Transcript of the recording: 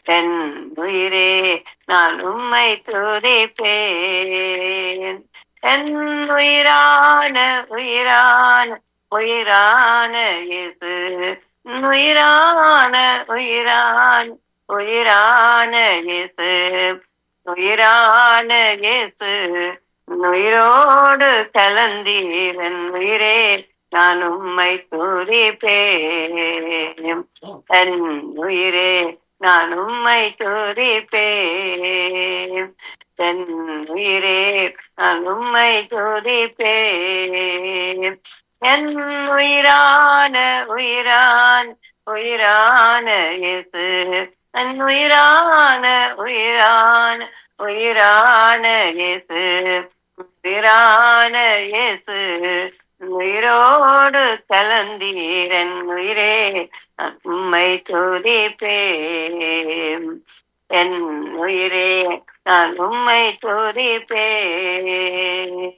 என் உயிரே நான் உம்மை துதிப்பேன் என் உயிரான உயிரான உயிரான இயேசு உயிரான உயிரான உயிரான இயேசு உயிரான இயேசு உயிரோடு கலந்தீரன் உயிரே நான் உம்மை துதிப்பேன் என் உயிரே நான் உம்மை துதிப்பேன் என் உயிரே நான் உம்மை துதிப்பேன் என் உயிரான உயிரான் உயிரான இயேசு என் உயிரான உயிரான உயிரான இயேசு உயிரான இயேசு உயிரோடு கலந்தீரன் உயிரே நான் உம்மை துதிப்பேன் என் உயிரே நான் உம்மை துதிப்பேன்